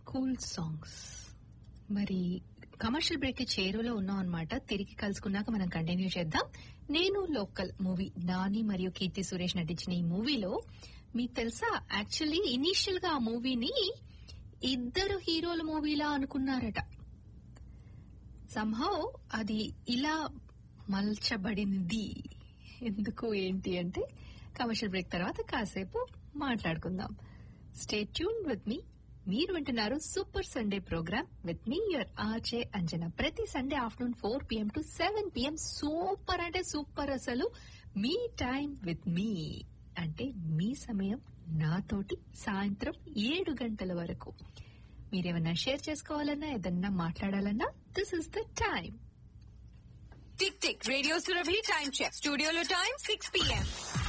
cool songs మరి commercial break చేరువలో ఉన్నాం అనమాట తిరిగి కలుసుకున్నాక మనం కంటిన్యూ చేద్దాం నేను లోకల్ మూవీ నాని మరియు కీర్తి సురేష్ నటించిన ఈ మూవీలో మీకు తెలుసా యాక్చువల్లీ ఇనీషియల్ గా ఆ మూవీని ఇద్దరు హీరోల మూవీలా అనుకున్నారట సంహౌ అది ఇలా మలచబడింది ఎందుకు ఏంటి అంటే కమర్షియల్ బ్రేక్ తర్వాత కాసేపు మాట్లాడుకుందాం స్టే ట్యూన్ విత్ మీ మీరు వింటున్నారు super Sunday programme with me your RJ Anjana ప్రతి Sunday afternoon four PM to seven PM super అంటే సూపర్ అసలు మీ టైం విత్ మీ అంటే మీ సమయం నాతోటి సాయంత్రం ఏడు గంటల వరకు మీరేమన్నా షేర్ చేసుకోవాలన్నా ఏదన్నా మాట్లాడాలన్నా this is the time tick tick radio Surabhi time check స్టూడియోలో టైం సిక్స్ పిఎం